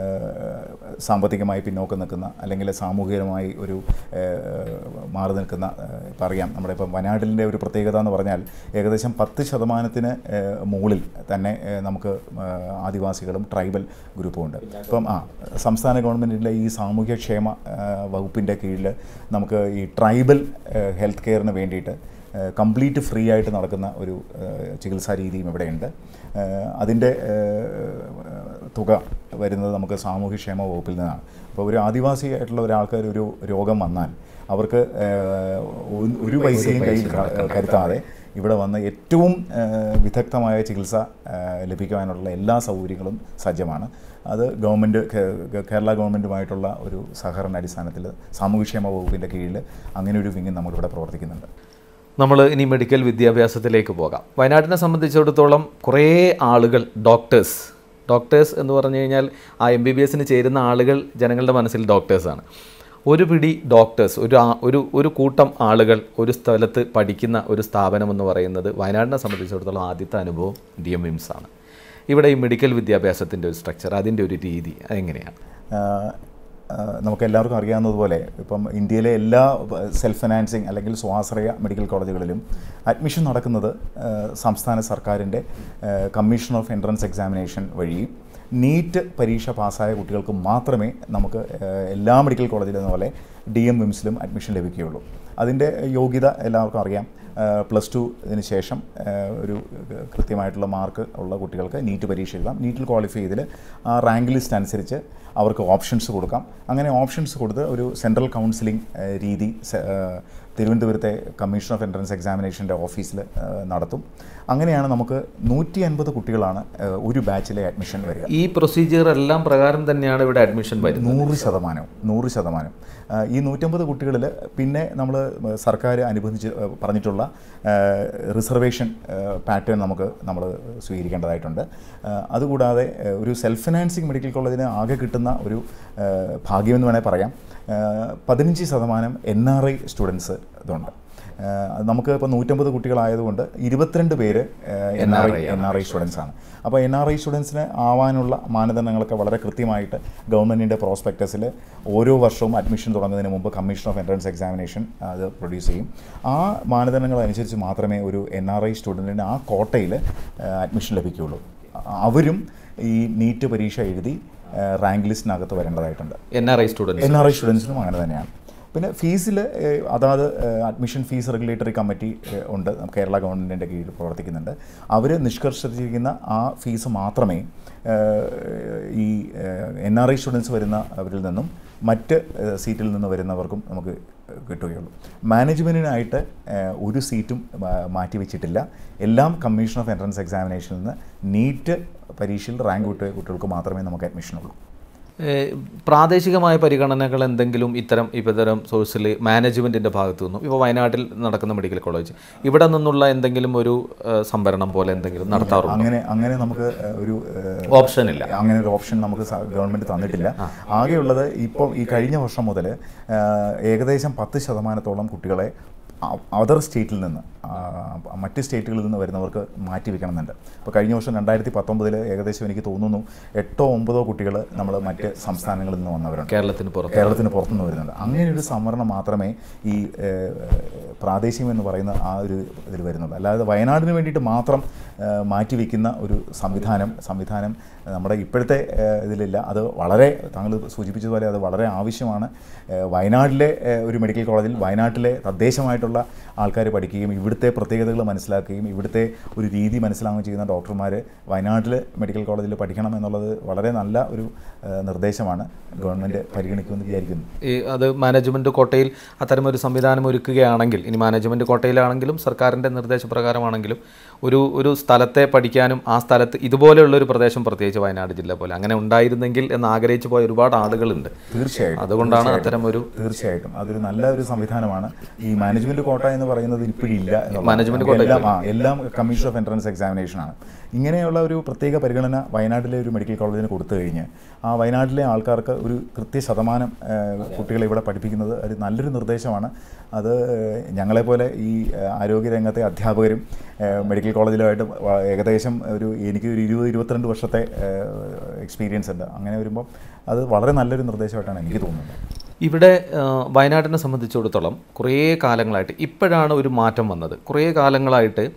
ഏഹ് സാമ്പത്തികമായി പിന്നോക്കം നിൽക്കുന്ന അല്ലെങ്കിൽ സാമൂഹികമായി ഒരു ഏഹ് മാറി നിൽക്കുന്ന ഏഹ് ഇപ്പം അറിയാം നമ്മുടെ ഇപ്പം വയനാട്ടിൻ്റെ ഒരു പ്രത്യേകത എന്ന് പറഞ്ഞാൽ ഏകദേശം പത്ത് ശതമാനത്തിന് ഏഹ് മുകളിൽ തന്നെ ഏഹ് നമുക്ക് ഏഹ് ആദിവാസികളും ട്രൈബൽ ഗ്രൂപ്പും ഉണ്ട് ഇപ്പം ആ സംസ്ഥാന ഗവൺമെൻറ്റിൻ്റെ ഈ സാമൂഹ്യക്ഷേമ ഏഹ് വകുപ്പിൻ്റെ കീഴിൽ നമുക്ക് ഈ ട്രൈബൽ ഏഹ് ഹെൽത്ത് കെയറിന് വേണ്ടിയിട്ട് കംപ്ലീറ്റ് ഫ്രീ ആയിട്ട് നടക്കുന്ന ഒരു ഏഹ് ചികിത്സാ രീതിയും ഇവിടെയുണ്ട് ഏഹ് അതിൻ്റെ ഏഹ് തുക വരുന്നത് നമുക്ക് സാമൂഹ്യക്ഷേമ വകുപ്പിൽ നിന്നാണ് അപ്പോൾ ഒരു ആദിവാസി ആയിട്ടുള്ള ഒരാൾക്ക് ഒരു രോഗം വന്നാൽ അവർക്ക് ഏഹ്, ഒരു- ഒരു പൈസയും കയ്യിൽ ക- കരുത്താതെ ഇവിടെ വന്ന് ഏറ്റവും ഏഹ്, വിദഗ്ധമായ ചികിത്സ ഏഹ്, ലഭിക്കുവാനുള്ള എല്ലാ സൗകര്യങ്ങളും സജ്ജമാണ് അത് ഗവൺമെൻറ് കേരള ഗവൺമെൻറ്റുമായിട്ടുള്ള ഒരു സഹകരണ അടിസ്ഥാനത്തിൽ സാമൂഹ്യക്ഷേമ വകുപ്പിൻ്റെ കീഴിൽ അങ്ങനെ ഒരു വിങ് നമ്മളിവിടെ പ്രവർത്തിക്കുന്നുണ്ട് നമ്മൾ ഇനി മെഡിക്കൽ വിദ്യാഭ്യാസത്തിലേക്ക് പോകാം വയനാട്ടിനെ സംബന്ധിച്ചിടത്തോളം കുറേ ആളുകൾ ഡോക്ടേഴ്സ് ഡോക്ടേഴ്സ് എന്ന് പറഞ്ഞു കഴിഞ്ഞാൽ ആ എം ബി ബി എസിന് ചേരുന്ന ആളുകൾ ജനങ്ങളുടെ മനസ്സിൽ ഡോക്ടേഴ്സാണ് ഒരു പിടി ഡോക്ടേഴ്സ് ഒരു ആ- ഒരു ഒരു കൂട്ടം ആളുകൾ ഒരു സ്ഥലത്ത് പഠിക്കുന്ന ഒരു സ്ഥാപനം എന്ന് പറയുന്നത് വയനാടിനെ സംബന്ധിച്ചിടത്തോളം ആദ്യത്തെ അനുഭവം ഡി എം വിംസ് ആണ് ഇവിടെ ഈ മെഡിക്കൽ വിദ്യാഭ്യാസത്തിൻ്റെ ഒരു സ്ട്രക്ചർ അതിൻ്റെ ഒരു രീതി അതെങ്ങനെയാണ് ആഹ് ആഹ് നമുക്ക് എല്ലാവർക്കും അറിയാവുന്നതുപോലെ ഇപ്പം ഇന്ത്യയിലെ എല്ലാ സെൽഫ് ഫിനാൻസിങ് അല്ലെങ്കിൽ സ്വാശ്രയ മെഡിക്കൽ കോളേജുകളിലും അഡ്മിഷൻ നടക്കുന്നത് ആഹ് സംസ്ഥാന സർക്കാരിൻ്റെ ആഹ് കമ്മീഷൻ ഓഫ് എൻട്രൻസ് എക്സാമിനേഷൻ വഴി നീറ്റ് പരീക്ഷ പാസ്സായ കുട്ടികൾക്ക് മാത്രമേ നമുക്ക് ആഹ് എല്ലാ മെഡിക്കൽ കോളേജിലെന്ന പോലെ ഡി എം വിംസിലും അഡ്മിഷൻ ലഭിക്കുകയുള്ളൂ അതിൻ്റെ യോഗ്യത എല്ലാവർക്കും അറിയാം പ്ലസ് ടുവിന് ശേഷം ആഹ് ഒരു കൃത്യമായിട്ടുള്ള മാർക്ക് ഉള്ള കുട്ടികൾക്ക് നീറ്റ് പരീക്ഷ എഴുതാം നീറ്റിൽ ക്വാളിഫൈ ചെയ്തതിൽ ആ റാങ്ക് ലിസ്റ്റ് അനുസരിച്ച് അവർക്ക് ഓപ്ഷൻസ് കൊടുക്കാം അങ്ങനെ ഓപ്ഷൻസ് കൊടുത്ത് ഒരു സെൻട്രൽ കൗൺസിലിംഗ് ആഹ് രീതി സെ- ആഹ് തിരുവനന്തപുരത്തെ കമ്മീഷൻ ഓഫ് എൻട്രൻസ് എക്സാമിനേഷൻ്റെ ഓഫീസിൽ ആഹ് നടത്തും അങ്ങനെയാണ് നമുക്ക് നൂറ്റി അൻപത് കുട്ടികളാണ് ആഹ് ഒരു ബാച്ചിലെ അഡ്മിഷൻ വരിക ഈ പ്രൊസീജിയർ എല്ലാം പ്രകാരം തന്നെയാണ് ഇവിടെ അഡ്മിഷൻ വരുന്നത് നൂറ് ശതമാനം നൂറ് ശതമാനം ആ, ഈ നൂറ്റമ്പത് കുട്ടികളിൽ പിന്നെ നമ്മൾ സർക്കാർ അനുബന്ധിച്ച് ആ, പറഞ്ഞിട്ടുള്ള ആ, റിസർവേഷൻ പാറ്റേൺ നമുക്ക് നമ്മൾ സ്വീകരിക്കേണ്ടതായിട്ടുണ്ട് ആ, അതുകൂടാതെ ആ, ഒരു സെൽഫ് ഫിനാൻസിങ് മെഡിക്കൽ കോളേജിന് ആകെ കിട്ടുന്ന ഒരു ആ, ഭാഗ്യമെന്ന് വേണേൽ പറയാം ആ, പതിനഞ്ച് ശതമാനം എൻ ആർ ഐ സ്റ്റുഡൻസ് ഇതുണ്ട് ആ, അത് നമുക്ക് ഇപ്പോൾ നൂറ്റമ്പത് കുട്ടികളായതുകൊണ്ട് ഇരുപത്തിരണ്ട് പേര് N R I N R I students ആണ് അപ്പോൾ എൻ ആർ ഐ സ്റ്റുഡൻസിന് ആവാനുള്ള മാനദണ്ഡങ്ങളൊക്കെ വളരെ കൃത്യമായിട്ട് ഗവൺമെൻറ്റിൻ്റെ പ്രോസ്പെക്ടസിൽ ഓരോ വർഷവും അഡ്മിഷൻ തുടങ്ങുന്നതിന് മുമ്പ് കമ്മീഷൻ ഓഫ് എൻട്രൻസ് എക്സാമിനേഷൻ അത് പ്രൊഡ്യൂസ് ചെയ്യും ആ മാനദണ്ഡങ്ങൾ അനുസരിച്ച് മാത്രമേ ഒരു എൻ ആർ ഐ സ്റ്റുഡൻറ്റിന് ആ കോട്ടയിൽ അഡ്മിഷൻ ലഭിക്കുകയുള്ളൂ അ- അവരും ഈ നീറ്റ് പരീക്ഷ എഴുതി റാങ്ക് ലിസ്റ്റിനകത്ത് വരേണ്ടതായിട്ടുണ്ട് N R I students N R I സ്റ്റുഡൻസിനും അങ്ങനെ തന്നെയാണ് പിന്നെ ഫീസിൽ അതാത് ഏഹ്, അഡ്മിഷൻ ഫീസ് റെഗുലേറ്ററി കമ്മിറ്റി ഏഹ്, ഉണ്ട് കേരള ഗവൺമെൻറ്റിൻ്റെ കീഴിൽ പ്രവർത്തിക്കുന്നുണ്ട് അവർ നിഷ്കർഷിച്ചിരിക്കുന്ന ആ ഫീസ് മാത്രമേ ഏഹ്, ഈ എൻ ആർ ഐ സ്റ്റുഡൻസ് വരുന്ന അവരിൽ നിന്നും മറ്റ് ഏഹ്, സീറ്റിൽ നിന്ന് വരുന്നവർക്കും നമുക്ക് കിട്ടുകയുള്ളൂ മാനേജ്മെൻറ്റിനായിട്ട് ഏഹ്, ഒരു സീറ്റും മാ- മാറ്റിവെച്ചിട്ടില്ല എല്ലാം കമ്മീഷൻ ഓഫ് എൻട്രൻസ് എക്സാമിനേഷനിൽ നിന്ന് നീറ്റ് പരീക്ഷയിൽ റാങ്ക് കിട്ടിയ കുട്ടികൾക്ക് മാത്രമേ നമുക്ക് അഡ്മിഷനുള്ളൂ ഏഹ് പ്രാദേശികമായ പരിഗണനകൾ എന്തെങ്കിലും ഇത്തരം ഇത്തരം സോഴ്സിൽ മാനേജ്മെൻറ്റിൻ്റെ ഭാഗത്തു നിന്നും ഇപ്പോൾ വയനാട്ടിൽ നടക്കുന്ന മെഡിക്കൽ കോളേജ് ഇവിടെ നിന്നുള്ള എന്തെങ്കിലും ഒരു ഏഹ് സംഭരണം പോലെ എന്തെങ്കിലും നടത്താറുണ്ടോ അങ്ങനെ അങ്ങനെ നമുക്ക് ഏഹ്, ഒരു ഏഹ്, ഓപ്ഷൻ ഇല്ല അങ്ങനെ ഒരു ഓപ്ഷൻ നമുക്ക് സ- ഗവൺമെൻറ് തന്നിട്ടില്ല ആകെയുള്ളത് ഇപ്പോൾ ഈ കഴിഞ്ഞ വർഷം മുതൽ ഏകദേശം പത്ത് ശതമാനത്തോളം കുട്ടികളെ അതർ സ്റ്റേറ്റിൽ നിന്ന് ആ, മറ്റ് സ്റ്റേറ്റുകളിൽ നിന്ന് വരുന്നവർക്ക് മാറ്റി വെക്കണമെന്നുണ്ട് അപ്പോൾ കഴിഞ്ഞ വർഷം രണ്ടായിരത്തി പത്തൊമ്പതിൽ ഏകദേശം എനിക്ക് തോന്നുന്നു എട്ടോ ഒമ്പതോ കുട്ടികൾ നമ്മൾ മറ്റ് സംസ്ഥാനങ്ങളിൽ നിന്ന് വന്നവരുണ്ട് കേരളത്തിന് പുറത്ത് കേരളത്തിന് പുറത്തുനിന്ന് വരുന്നുണ്ട് അങ്ങനെ ഒരു സംവരണം മാത്രമേ ഈ ഏഹ്, പ്രാദേശികം എന്ന് പറയുന്ന ആ ഒരു ഇതിൽ വരുന്നുള്ളൂ അല്ലാതെ വയനാടിന് വേണ്ടിയിട്ട് മാത്രം ഏഹ്, മാറ്റിവെക്കുന്ന ഒരു സംവിധാനം സംവിധാനം നമ്മുടെ ഇപ്പോഴത്തെ ഏഹ്, ഇതിലില്ല അത് വളരെ താങ്കൾ സൂചിപ്പിച്ചതുപോലെ അത് വളരെ ആവശ്യമാണ് ഏഹ്, വയനാട്ടിലെ ഏഹ്, ഒരു മെഡിക്കൽ കോളേജിൽ വയനാട്ടിലെ തദ്ദേശമായിട്ടുള്ള ആൾക്കാർ പഠിക്കുകയും ഇവിടുത്തെ പ്രത്യേകതകൾ മനസ്സിലാക്കുകയും ഇവിടുത്തെ ഒരു രീതി മനസ്സിലാക്കുകയും ചെയ്യുന്ന ഡോക്ടർമാർ വയനാട്ടിൽ മെഡിക്കൽ കോളേജിൽ പഠിക്കണം എന്നുള്ളത് വളരെ നല്ല ഒരു ഏഹ്, നിർദ്ദേശമാണ് ഗവൺമെൻറ് പരിഗണിക്കുമെന്ന് വിചാരിക്കുന്നു ഈ അത് മാനേജ്മെൻറ്റ് കോട്ടയിൽ അത്തരമൊരു സംവിധാനം ഒരുക്കുകയാണെങ്കിൽ ഇനി മാനേജ്മെൻറ്റ് കോട്ടയിലാണെങ്കിലും സർക്കാരിൻ്റെ നിർദ്ദേശപ്രകാരമാണെങ്കിലും ഒരു ഒരു സ്ഥലത്തെ പഠിക്കാനും ആ സ്ഥലത്ത് ഇതുപോലെയുള്ള ഒരു പ്രദേശം പ്രത്യേകിച്ച് വയനാട് ജില്ല പോലെ അങ്ങനെ ഉണ്ടായിരുന്നെങ്കിൽ എന്ന് ആഗ്രഹിച്ചു പോയ ഒരുപാട് ആളുകളുണ്ട് തീർച്ചയായിട്ടും അതുകൊണ്ടാണ് അത്തരം ഒരു തീർച്ചയായിട്ടും അതൊരു നല്ല ഒരു സംവിധാനമാണ് ഈ മാനേജ്മെന്റ് കോട്ട എന്ന് പറയുന്നത് ഇപ്പോഴില്ല എന്നുള്ളതാണ്. മാനേജ്മെന്റ് നമുക്ക് എല്ലാം ആ എല്ലാം കമ്മീഷൻ ഓഫ് എൻട്രൻസ് എക്സാമിനേഷൻ ആണ് ഇങ്ങനെയുള്ള ഒരു പ്രത്യേക പരിഗണന വയനാട്ടിലെ ഒരു മെഡിക്കൽ കോളേജിന് കൊടുത്തു കഴിഞ്ഞ് ആ വയനാട്ടിലെ ആൾക്കാർക്ക് ഒരു കൃത്യ ശതമാനം ഏഹ്, കുട്ടികളെ ഇവിടെ പഠിപ്പിക്കുന്നത് ഒരു നല്ലൊരു നിർദ്ദേശമാണ് അത് ഏഹ്, ഞങ്ങളെപ്പോലെ ഈ ഏഹ്, ആരോഗ്യരംഗത്തെ അധ്യാപകരും ഏഹ്, മെഡിക്കൽ കോളേജിലുമായിട്ട് വ- ഏകദേശം ഒരു എനിക്ക് ഒരു ഇരുപത് ഇരുപത്തിരണ്ട് വർഷത്തെ എക്സ്പീരിയൻസ് ഉണ്ട് അങ്ങനെ വരുമ്പോൾ അത് വളരെ നല്ലൊരു നിർദ്ദേശമായിട്ടാണ് എനിക്ക് തോന്നുന്നത് ഇവിടെ ആ, വയനാടിനെ സംബന്ധിച്ചിടത്തോളം കുറേ കാലങ്ങളായിട്ട് ഇപ്പോഴാണ് ഒരു മാറ്റം വന്നത് കുറേ കാലങ്ങളായിട്ട്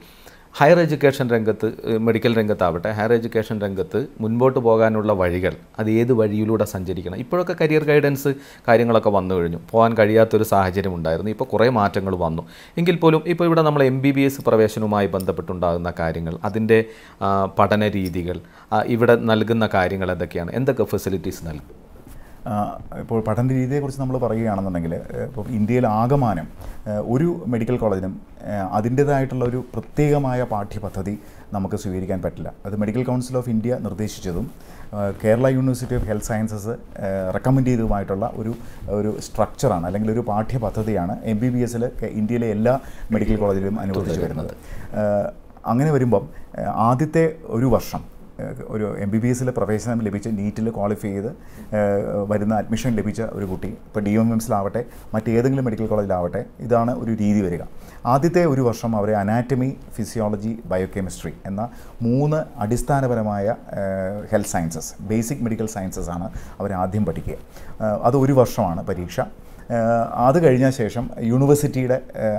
ഹയർ എഡ്യൂക്കേഷൻ രംഗത്ത് ഏഹ്, മെഡിക്കൽ രംഗത്താവട്ടെ ഹയർ എഡ്യൂക്കേഷൻ രംഗത്ത് മുൻപോട്ട് പോകാനുള്ള വഴികൾ അത് ഏത് വഴിയിലൂടെ സഞ്ചരിക്കണം ഇപ്പോഴൊക്കെ കരിയർ ഗൈഡൻസ് കാര്യങ്ങളൊക്കെ വന്നു കഴിഞ്ഞു പോകാൻ കഴിയാത്തൊരു സാഹചര്യം ഉണ്ടായിരുന്നു ഇപ്പോൾ കുറേ മാറ്റങ്ങൾ വന്നു എങ്കിൽ പോലും ഇപ്പോൾ ഇവിടെ നമ്മൾ എം ബി ബി എസ് പ്രവേശനവുമായി ബന്ധപ്പെട്ടുണ്ടാകുന്ന കാര്യങ്ങൾ അതിൻ്റെ ആ, പഠന രീതികൾ ആ, ഇവിടെ നൽകുന്ന കാര്യങ്ങൾ എന്തൊക്കെയാണ് എന്തൊക്കെ ഫെസിലിറ്റീസ് നൽകും ആ, ഇപ്പോൾ പഠന രീതിയെക്കുറിച്ച് നമ്മൾ പറയുകയാണെന്നുണ്ടെങ്കിൽ ഏഹ്, ഇപ്പോൾ ഇന്ത്യയിൽ ആകമാനം ഏഹ്, ഒരു മെഡിക്കൽ കോളേജിനും ഏഹ്, അതിൻ്റേതായിട്ടുള്ള ഒരു പ്രത്യേകമായ പാഠ്യപദ്ധതി നമുക്ക് സ്വീകരിക്കാൻ പറ്റില്ല അത് മെഡിക്കൽ കൗൺസിൽ ഓഫ് ഇന്ത്യ നിർദ്ദേശിച്ചതും ഏഹ്, Kerala university of health sciences recommend ചെയ്തതുമായിട്ടുള്ള ഒരു ഒരു സ്ട്രക്ചറാണ് അല്ലെങ്കിൽ ഒരു പാഠ്യപദ്ധതിയാണ് എം ബി ബി എസിൽ ഇന്ത്യയിലെ എല്ലാ മെഡിക്കൽ കോളേജിലും അനുവദിച്ചു വരുന്നത് ഏഹ്, അങ്ങനെ വരുമ്പം ഏഹ്, ആദ്യത്തെ ഒരു വർഷം ഏഹ് ഒരു എം ബി ബി എസിൽ പ്രവേശനം ലഭിച്ച് നീറ്റിൽ ക്വാളിഫൈ ചെയ്ത് ഏഹ് വരുന്ന അഡ്മിഷൻ ലഭിച്ച ഒരു കുട്ടി ഇപ്പോൾ ഡി എം എംസിലാവട്ടെ മറ്റേതെങ്കിലും മെഡിക്കൽ കോളേജിലാവട്ടെ ഇതാണ് ഒരു രീതി വരിക ആദ്യത്തെ ഒരു വർഷം അവരെ അനാറ്റമി ഫിസിയോളജി ബയോകെമിസ്ട്രി എന്ന മൂന്ന് അടിസ്ഥാനപരമായ health sciences basic medical sciences ആണ് അവർ ആദ്യം പഠിക്കുക ഏഹ് അത് ഒരു വർഷമാണ് പരീക്ഷ ഏഹ് അത് കഴിഞ്ഞ ശേഷം യൂണിവേഴ്സിറ്റിയുടെ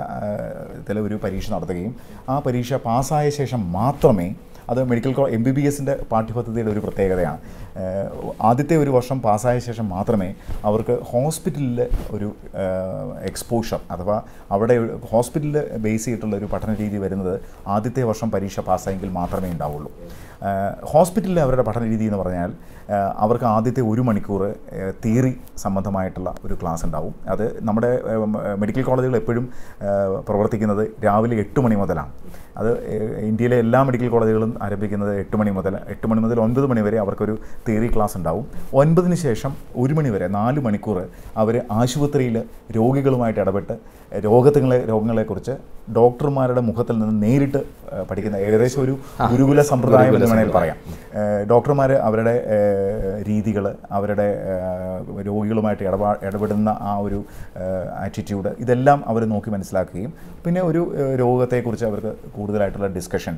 ഇതിൽ ഒരു പരീക്ഷ നടത്തുകയും ആ പരീക്ഷ പാസ്സായ ശേഷം മാത്രമേ അത് മെഡിക്കൽ കോ എം ബി ബി എസിൻ്റെ പാഠ്യപദ്ധതിയുടെ ഒരു പ്രത്യേകതയാണ് ഏഹ് ആദ്യത്തെ ഒരു വർഷം പാസ്സായ ശേഷം മാത്രമേ അവർക്ക് ഹോസ്പിറ്റലിൽ ഒരു എക്സ്പോഷർ അഥവാ അവിടെ ഒരു ഹോസ്പിറ്റലിൽ ബേസ് ചെയ്തിട്ടുള്ള ഒരു പഠന രീതി വരുന്നത് ആദ്യത്തെ വർഷം പരീക്ഷ പാസ്സായെങ്കിൽ മാത്രമേ ഉണ്ടാവുള്ളൂ ഏഹ് ഹോസ്പിറ്റലിൽ അവരുടെ പഠന രീതി എന്ന് പറഞ്ഞാൽ ഏഹ് അവർക്ക് ആദ്യത്തെ ഒരു മണിക്കൂർ തിയറി സംബന്ധമായിട്ടുള്ള ഒരു ക്ലാസ് ഉണ്ടാവും അത് നമ്മുടെ ഏഹ് മെഡിക്കൽ കോളേജുകൾ എപ്പോഴും ഏഹ് പ്രവർത്തിക്കുന്നത് രാവിലെ എട്ട് മണി മുതലാണ് അത് ഏഹ് ഇന്ത്യയിലെ എല്ലാ മെഡിക്കൽ കോളേജുകളും ആരംഭിക്കുന്നത് എട്ട് മണി മുതൽ എട്ട് മണി മുതൽ ഒൻപത് മണി വരെ അവർക്കൊരു തിയറി ക്ലാസ് ഉണ്ടാവും ഒൻപതിന് ശേഷം ഒരു മണി വരെ നാല് മണിക്കൂർ അവർ ആശുപത്രിയിൽ രോഗികളുമായിട്ട് ഇടപെട്ട് രോഗത്തിങ്ങളെ രോഗങ്ങളെക്കുറിച്ച് ഡോക്ടർമാരുടെ മുഖത്തിൽ നിന്ന് നേരിട്ട് ഏഹ് പഠിക്കുന്ന ഏകദേശം ഒരു ഗുരുകുല സമ്പ്രദായം എന്ന് വേണമെങ്കിൽ പറയാം ഡോക്ടർമാർ അവരുടെ രീതികൾ അവരുടെ ഏഹ് രോഗികളുമായിട്ട് ഇടപാ ഇടപെടുന്ന ആ ഒരു ആറ്റിറ്റ്യൂഡ് ഇതെല്ലാം അവർ നോക്കി മനസ്സിലാക്കുകയും പിന്നെ ഒരു ഏഹ് രോഗത്തെക്കുറിച്ച് അവർക്ക് കൂടുതലായിട്ടുള്ള ഡിസ്കഷൻ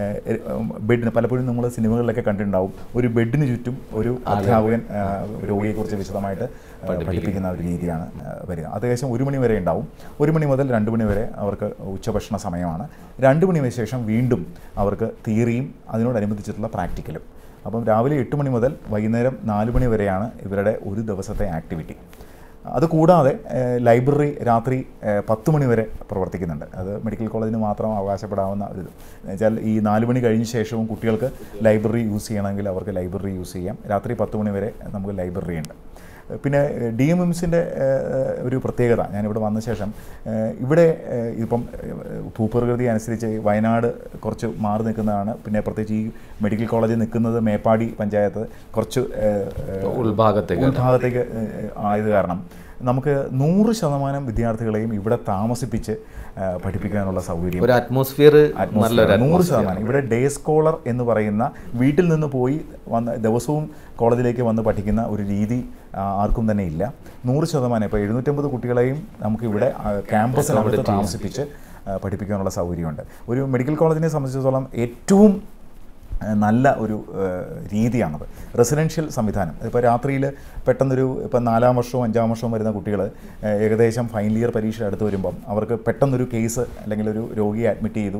ബെഡിന് പലപ്പോഴും നമ്മൾ സിനിമകളിലൊക്കെ കണ്ടിട്ടുണ്ടാവും ഒരു ബെഡിന് ചുറ്റും ഒരു അധ്യാപകൻ ഏഹ് രോഗിയെക്കുറിച്ച് വിശദമായിട്ട് ഏഹ് പഠിപ്പിക്കുന്ന ഒരു രീതിയാണ് ഏഹ് വരിക അത് ഏകദേശം ഒരു മണി വരെ ഉണ്ടാവും ഒരു മണി മുതൽ രണ്ട് മണി വരെ അവർക്ക് ഉച്ചഭക്ഷണ സമയമാണ് രണ്ട് മണി ശേഷം വീണ്ടും അവർക്ക് തിയറിയും അതിനോടനുബന്ധിച്ചിട്ടുള്ള പ്രാക്ടിക്കലും അപ്പം രാവിലെ എട്ട് മണി മുതൽ വൈകുന്നേരം നാല് മണി വരെയാണ് ഇവരുടെ ഒരു ദിവസത്തെ ആക്ടിവിറ്റി അത് കൂടാതെ ഏഹ്, ലൈബ്രറി രാത്രി ഏഹ്, പത്ത് മണി വരെ പ്രവർത്തിക്കുന്നുണ്ട് അത് മെഡിക്കൽ കോളേജിന് മാത്രം അവകാശപ്പെടാവുന്ന ഒരു ഇത് എന്നുവെച്ചാൽ ഈ നാല് മണി കഴിഞ്ഞ ശേഷവും കുട്ടികൾക്ക് ലൈബ്രറി യൂസ് ചെയ്യണമെങ്കിൽ അവർക്ക് ലൈബ്രറി യൂസ് ചെയ്യാം രാത്രി പത്ത് മണി വരെ നമുക്ക് ലൈബ്രറി ഉണ്ട് പിന്നെ ഡി എം എംസിൻ്റെ ഒരു പ്രത്യേകത ഞാനിവിടെ വന്ന ശേഷം ഏഹ്, ഇവിടെ ഏഹ്, ഇപ്പം ഏഹ്, ഭൂപ്രകൃതി അനുസരിച്ച് വയനാട് കുറച്ച് മാറി നിൽക്കുന്നതാണ് പിന്നെ പ്രത്യേകിച്ച് ഈ മെഡിക്കൽ കോളേജ് നിൽക്കുന്നത് മേപ്പാടി പഞ്ചായത്ത് കുറച്ച് ഏഹ്, ഏഹ്, ഉൾഭാഗത്തേക്ക് ഉൾഭാഗത്തേക്ക് ഏഹ്, ആയത് കാരണം നമുക്ക് നൂറ് ശതമാനം വിദ്യാർത്ഥികളെയും ഇവിടെ താമസിപ്പിച്ച് ഏഹ്, പഠിപ്പിക്കാനുള്ള സൗകര്യം ഒരു അറ്റ്മോസ്ഫിയർ നല്ലൊരു നൂറ് ശതമാനം ഇവിടെ ഡേ സ്കോളർ എന്ന് പറയുന്ന വീട്ടിൽ നിന്ന് പോയി വന്ന് ദിവസവും കോളേജിലേക്ക് വന്ന് പഠിക്കുന്ന ഒരു രീതി ആ, ആർക്കും തന്നെ ഇല്ല നൂറ് ശതമാനം ഇപ്പോൾ എഴുന്നൂറ്റമ്പത് കുട്ടികളെയും നമുക്ക് ഇവിടെ ക്യാമ്പസിനകത്ത് താമസിപ്പിച്ച് ആ, പഠിപ്പിക്കാനുള്ള സൗകര്യമുണ്ട് ഒരു മെഡിക്കൽ കോളേജിനെ സംബന്ധിച്ചിടത്തോളം ഏറ്റവും ഏഹ് നല്ല ഒരു ഏഹ് രീതിയാണത് റെസിഡൻഷ്യൽ സംവിധാനം ഇപ്പോൾ രാത്രിയിൽ പെട്ടെന്നൊരു ഇപ്പം നാലാം വർഷവും അഞ്ചാം വർഷവും വരുന്ന കുട്ടികൾ ഏകദേശം ഫൈനൽ ഇയർ പരീക്ഷ അടുത്ത് വരുമ്പം അവർക്ക് പെട്ടെന്നൊരു കേസ് അല്ലെങ്കിൽ ഒരു രോഗിയെ അഡ്മിറ്റ് ചെയ്തു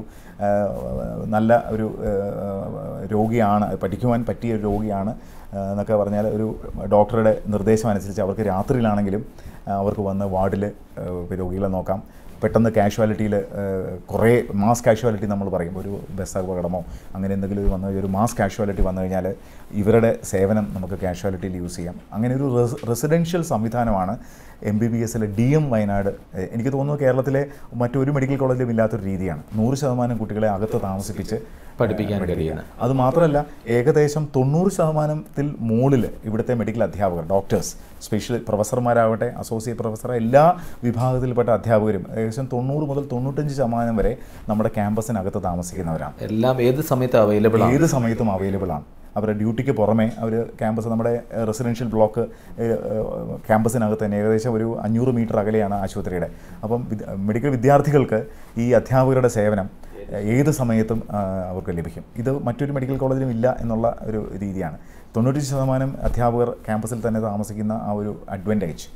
ഏഹ് നല്ല ഒരു ഏഹ് രോഗിയാണ് പഠിക്കുവാൻ പറ്റിയ ഒരു രോഗിയാണ് ഏഹ് എന്നൊക്കെ പറഞ്ഞാൽ ഒരു ഡോക്ടറുടെ നിർദ്ദേശം അനുസരിച്ച് അവർക്ക് രാത്രിയിലാണെങ്കിലും ഏഹ് അവർക്ക് വന്ന് വാർഡിൽ രോഗികളെ നോക്കാം പെട്ടെന്ന് കാഷ്വാലിറ്റിയിൽ കുറേ മാസ് കാഷ്വാലിറ്റി നമ്മൾ പറയും ഒരു ബസ് അപകടമോ അങ്ങനെ എന്തെങ്കിലും ഇത് വന്നു കഴിഞ്ഞാൽ ഒരു മാസ് കാഷ്വാലിറ്റി വന്നു കഴിഞ്ഞാൽ ഇവരുടെ സേവനം നമുക്ക് കാഷ്വാലിറ്റിയിൽ യൂസ് ചെയ്യാം അങ്ങനെ ഒരു റെസിഡൻഷ്യൽ സംവിധാനമാണ് എം ബി ബി എസിലെ ഡി എം വയനാട് ഏഹ് എനിക്ക് തോന്നുന്നു കേരളത്തിലെ മറ്റൊരു മെഡിക്കൽ കോളേജിലും ഇല്ലാത്തൊരു രീതിയാണ് നൂറ് ശതമാനം കുട്ടികളെ അകത്ത് താമസിപ്പിച്ച് പഠിപ്പിക്കാൻ കഴിയുന്ന അത് മാത്രമല്ല ഏകദേശം തൊണ്ണൂറ് ശതമാനത്തിൽ മുകളിൽ ഇവിടുത്തെ മെഡിക്കൽ അധ്യാപകർ ഡോക്ടേഴ്സ് സ്പെഷ്യൽ പ്രൊഫസർമാരാവട്ടെ അസോസിയേറ്റ് പ്രൊഫസർ എല്ലാ വിഭാഗത്തിൽപ്പെട്ട അധ്യാപകരും ഏകദേശം തൊണ്ണൂറ് മുതൽ തൊണ്ണൂറ്റഞ്ച് ശതമാനം വരെ നമ്മുടെ ക്യാമ്പസിനകത്ത് താമസിക്കുന്നവരാണ് എല്ലാം ഏത് സമയത്ത് അവൈലബിൾ ആണ് ഏത് സമയത്തും അവൈലബിൾ ആണ് അവരുടെ ഡ്യൂട്ടിക്ക് പുറമെ അവർ ക്യാമ്പസ് നമ്മുടെ റെസിഡൻഷ്യൽ ബ്ലോക്ക് ക്യാമ്പസിനകത്ത് തന്നെ ഏകദേശം ഒരു അഞ്ഞൂറ് മീറ്റർ അകലെയാണ് ആശുപത്രിയുടെ അപ്പം വിദ്- മെഡിക്കൽ വിദ്യാർത്ഥികൾക്ക് ഈ അധ്യാപകരുടെ സേവനം ഏത് സമയത്തും ആ, അവർക്ക് ലഭിക്കും ഇത് മറ്റൊരു മെഡിക്കൽ കോളേജിലും ഇല്ല എന്നുള്ള ഒരു രീതിയാണ് തൊണ്ണൂറ്റി ശതമാനം അധ്യാപകർ ക്യാമ്പസിൽ തന്നെ താമസിക്കുന്ന ആ ഒരു അഡ്വാൻറ്റേജ്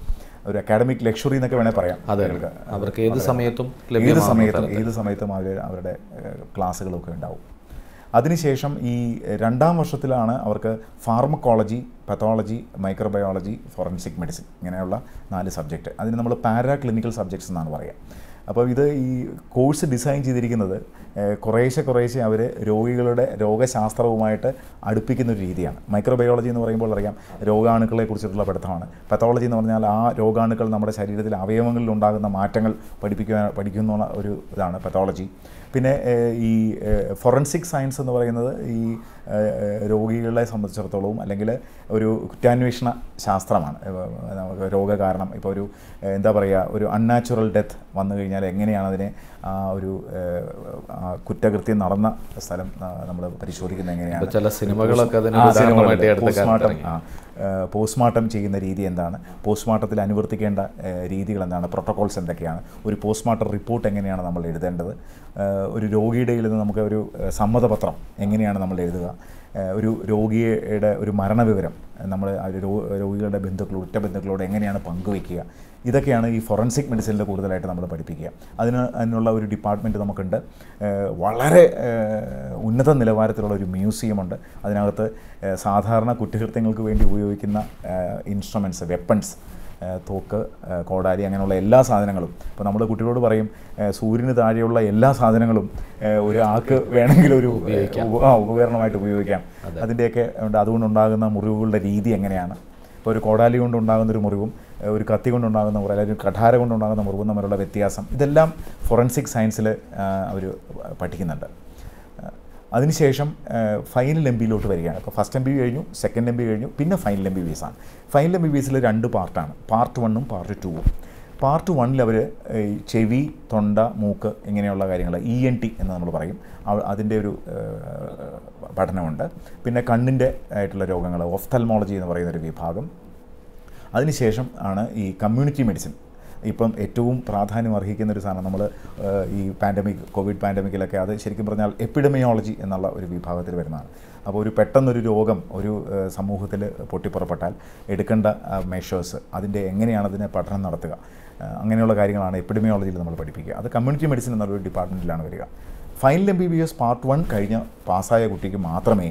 ഒരു അക്കാഡമിക് ലക്ഷറി എന്നൊക്കെ വേണേൽ പറയാം അതെ കുട്ടികൾക്ക്. അവർക്ക് ഏത് സമയത്തും ഏത് ലഭ്യമാണ് സമയത്തും ഏത് സമയത്തും അവർ അവരുടെ ഏഹ്, ക്ലാസ്സുകളൊക്കെ ഉണ്ടാവും അതിനുശേഷം ഈ രണ്ടാം വർഷത്തിലാണ് അവർക്ക് pharmacology pathology microbiology forensic medicine ഇങ്ങനെയുള്ള നാല് സബ്ജക്റ്റ് അതിന് നമ്മൾ പാരാ ക്ലിനിക്കൽ സബ്ജക്ട്സ് എന്നാണ് പറയുക അപ്പോൾ ഇത് ഈ കോഴ്സ് ഡിസൈൻ ചെയ്തിരിക്കുന്നത് ഏഹ്, കുറേശ്ശെ കുറേശ്ശെ അവർ രോഗികളുടെ രോഗശാസ്ത്രവുമായിട്ട് അടുപ്പിക്കുന്ന ഒരു രീതിയാണ് മൈക്രോബയോളജി എന്ന് പറയുമ്പോൾ അറിയാം രോഗാണുക്കളെ കുറിച്ചിട്ടുള്ള പഠിത്തമാണ് പത്തോളജി എന്ന് പറഞ്ഞാൽ ആ രോഗാണുക്കൾ നമ്മുടെ ശരീരത്തിലെ അവയവങ്ങളിൽ ഉണ്ടാകുന്ന മാറ്റങ്ങൾ പഠിപ്പിക്കുക പഠിക്കുന്ന ഒരു ഇതാണ് പത്തോളജി പിന്നെ ഏഹ്, ഈ ഫൊറൻസിക് സയൻസ് എന്ന് പറയുന്നത് ഈ ഏഹ്, ഏഹ്, രോഗികളെ സംബന്ധിച്ചിടത്തോളവും അല്ലെങ്കിൽ ഒരു കുറ്റാന്വേഷണ ശാസ്ത്രമാണ് ഏഹ്, നമുക്ക് രോഗകാരണം ഇപ്പോൾ ഒരു ഏഹ്, എന്താ പറയുക ഒരു അൺനാച്ചുറൽ ഡെത്ത് വന്നു കഴിഞ്ഞാൽ എങ്ങനെയാണ് അതിനെ ആ ഒരു ഏഹ്, ആ കുറ്റകൃത്യം നടന്ന സ്ഥലം നമ്മൾ പരിശോധിക്കുന്നത് എങ്ങനെയാണ് ഇപ്പൊ ചില സിനിമകളൊക്കെ അതിന് ആ, ഉദാഹരണമായിട്ട് സിനിമകളുണ്ട്. അടുത്ത കാലത്ത് പോസ്റ്റ്മോർട്ടം ഇറങ്ങി. ആ ഏഹ്, പോസ്റ്റ്മോർട്ടം ചെയ്യുന്ന രീതി എന്താണ് പോസ്റ്റ്മോർട്ടത്തിൽ അനുവർത്തിക്കേണ്ട ഏഹ്, രീതികൾ എന്താണ് പ്രോട്ടോകോൾസ് എന്തൊക്കെയാണ് ഒരു പോസ്റ്റ്മോർട്ടം റിപ്പോർട്ട് എങ്ങനെയാണ് നമ്മൾ എഴുതേണ്ടത് ഏഹ്, ഒരു രോഗിയുടെ കയ്യിൽ നിന്ന് നമുക്ക് ഒരു ഏഹ്, സമ്മതപത്രം എങ്ങനെയാണ് നമ്മൾ എഴുതുക ഏഹ്, ഒരു രോഗിയുടെ ഒരു മരണവിവരം നമ്മൾ ആ ഒരു രോ- രോഗികളുടെ ബന്ധുക്കളോട് ഉറ്റ ബന്ധുക്കളോട് എങ്ങനെയാണ് പങ്കുവയ്ക്കുക ഇതൊക്കെയാണ് ഈ ഫോറൻസിക് മെഡിസിനിൽ കൂടുതലായിട്ട് നമ്മൾ പഠിപ്പിക്കുക അതിന് അതിനുള്ള ഒരു ഡിപ്പാർട്ട്മെൻറ്റ് നമുക്കുണ്ട് ഏഹ്, വളരെ ഏഹ്, ഉന്നത നിലവാരത്തിലുള്ള ഒരു മ്യൂസിയമുണ്ട് അതിനകത്ത് ഏഹ്, സാധാരണ കുറ്റകൃത്യങ്ങൾക്ക് വേണ്ടി ഉപയോഗിക്കുന്ന ഇൻസ്ട്രുമെൻറ്റ്സ് വെപ്പൺസ് തോക്ക് ഏഹ്, കോടാലി അങ്ങനെയുള്ള എല്ലാ സാധനങ്ങളും ഇപ്പോൾ നമ്മൾ കുട്ടികളോട് പറയും ഏഹ്, സൂര്യന് താഴെയുള്ള എല്ലാ സാധനങ്ങളും ഏഹ്, ഒരു ആൾക്ക് വേണമെങ്കിൽ ഒരു ഉപ- ആ, ഉപകരണമായിട്ട് ഉപയോഗിക്കാം അതിൻ്റെയൊക്കെ ഉണ്ട് അതുകൊണ്ടുണ്ടാകുന്ന മുറിവുകളുടെ രീതി എങ്ങനെയാണ് ഇപ്പോൾ ഒരു കോടാലി കൊണ്ടുണ്ടാകുന്ന ഒരു മുറിവും ഏഹ്, ഒരു കത്തി കൊണ്ടുണ്ടാകുന്ന മുറിവ് അല്ലെങ്കിൽ ഒരു കഠാര കൊണ്ടുണ്ടാകുന്ന മുറിവും തമ്മിലുള്ള വ്യത്യാസം ഇതെല്ലാം ഫൊറൻസിക് സയൻസിൽ അവർ പഠിക്കുന്നുണ്ട് ഏഹ്, അതിനുശേഷം ഏഹ്, ഫൈനൽ എം ബിയിലോട്ട് വരികയാണ് അപ്പോൾ ഫസ്റ്റ് എം ബി കഴിഞ്ഞു സെക്കൻഡ് എം ബി കഴിഞ്ഞു പിന്നെ final M B B S ആണ് ഫൈനൽ എം ബി ബി എസിൽ രണ്ട് പാർട്ടാണ് പാർട്ട് വണ്ണും പാർട്ട് ടൂവും പാർട്ട് വണ്ണിൽ അവർ ചെവി തൊണ്ട മൂക്ക് ഇങ്ങനെയുള്ള കാര്യങ്ങൾ ഇ എൻ ടി എന്ന് നമ്മൾ പറയും അവ- അതിൻ്റെ ഒരു ഏഹ്, പഠനമുണ്ട് പിന്നെ കണ്ണിൻ്റെ ആയിട്ടുള്ള രോഗങ്ങൾ ഓഫ്തൽമോളജി എന്ന് പറയുന്ന ഒരു വിഭാഗം അതിനുശേഷം ആണ് ഈ കമ്മ്യൂണിറ്റി മെഡിസിൻ ഇപ്പം ഏറ്റവും പ്രാധാന്യം അർഹിക്കുന്ന ഒരു സാധനം നമ്മൾ ഈ പാൻഡമിക് കോവിഡ് പാൻഡമിക്കിലൊക്കെ അത് ശരിക്കും പറഞ്ഞാൽ എപ്പിഡമിയോളജി എന്നുള്ള ഒരു വിഭാഗത്തിൽ വരുന്നതാണ് അപ്പോൾ ഒരു പെട്ടെന്നൊരു രോഗം ഒരു സമൂഹത്തിൽ പൊട്ടിപ്പുറപ്പെട്ടാൽ എടുക്കേണ്ട മെഷേഴ്സ് അതിൻ്റെ എങ്ങനെയാണ് അതിനെ പഠനം നടത്തുക ആ, അങ്ങനെയുള്ള കാര്യങ്ങളാണ് എപ്പിഡമിയോളജിയിൽ നമ്മൾ പഠിപ്പിക്കുക അത് കമ്മ്യൂണിറ്റി മെഡിസിൻ എന്നുള്ളൊരു ഡിപ്പാർട്ട്മെൻറ്റിലാണ് വരിക final M B B S part one കഴിഞ്ഞ പാസ്സായ കുട്ടിക്ക് മാത്രമേ